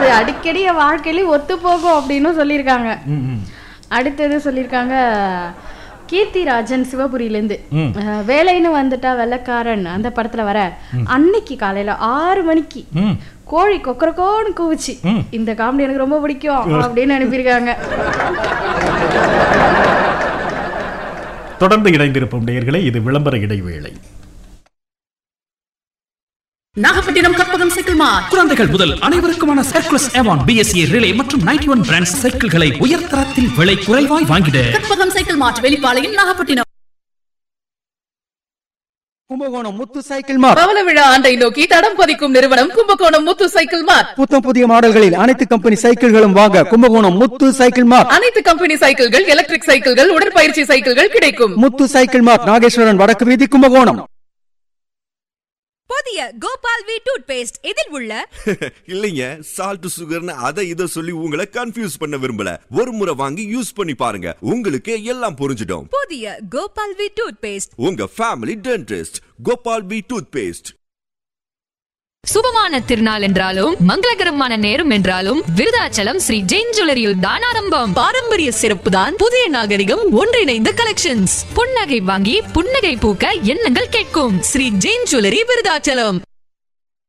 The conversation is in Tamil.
அது அடிக்கடி என் வாழ்க்கையில ஒத்து போகும் அப்படின்னு சொல்லியிருக்காங்க ம், ம். அடுத்தது சொல்லியிருக்காங்க கீர்த்திராஜன் சிவபுரியிலேருந்து ம். அஹ், வேலைன்னு வந்துட்டா வெள்ளக்காரன் அந்த படத்துல வர அன்னைக்கு காலையில ஆறு மணிக்கு ம். கோழி கொக்கரக்கோன்னு கூவுச்சு ம். இந்த காமெடி எனக்கு ரொம்ப பிடிக்கும் அப்படின்னு அனுப்பியிருக்காங்க தொடர்ந்து இணைந்திருப்போம் நேயர்களே இது விளம்பர இடைவேளை நாகப்பட்டினம் கற்பகம் சைக்கிள் மார்ட் குழந்தைகள் முதல் அனைவருக்குமான சர்க்குலஸ் ஏவான் பிஎஸ்சி ரிலே மற்றும் நைன்டி ஒன் பிராண்ட் சைக்கிள்களை உயர்தரத்தில் விலை குறைவாய் வாங்கிட Karpagam cycle mart Velipalayam Nagapattinam Kumbakonam Muthu cycle mart பவள விழா ஆண்டை நோக்கி தடம் பதிக்கும் நிறுவனம் கும்பகோணம் முத்து சைக்கிள் மார்ட் புத்தம் புதிய மாடல்களில் அனைத்து கம்பெனி சைக்கிள்களும் வாங்க கும்பகோணம் முத்து சைக்கிள் மார்ட் அனைத்து கம்பெனி சைக்கிள்கள் எலக்ட்ரிக் சைக்கிள்கள் உடற்பயிற்சி சைக்கிள்கள் கிடைக்கும் முத்து சைக்கிள் மார்ட் நாகேஸ்வரன் வடக்கு வீதி கும்பகோணம் புதிய கோபால் வி டூத் பேஸ்ட் இதில் உள்ள இல்லைங்க சால்ட் சுகர்னு அதை இதை சொல்லி உங்களை கன்ஃபியூஸ் பண்ண விரும்பல ஒரு முறை வாங்கி யூஸ் பண்ணி பாருங்க உங்களுக்கு எல்லாம் புரிஞ்சிடும் புதிய கோபால் வி டூத் பேஸ்ட் உங்க family dentist Gopal P toothpaste சுபமான திருநாள் என்றாலும் மங்களகரமான நேரம் என்றாலும் விருதாச்சலம் ஸ்ரீ ஜெயின் ஜுவல்லரியில் தான் ஆரம்பம் பாரம்பரிய சிறப்பு தான் புதிய நாகரிகம் ஒன்றிணைந்த கலெக்ஷன்ஸ் புன்னகை வாங்கி புன்னகை பூக்க எண்ணங்கள் கேட்கும் ஸ்ரீ ஜெயின் ஜுவல்லரி விருதாச்சலம்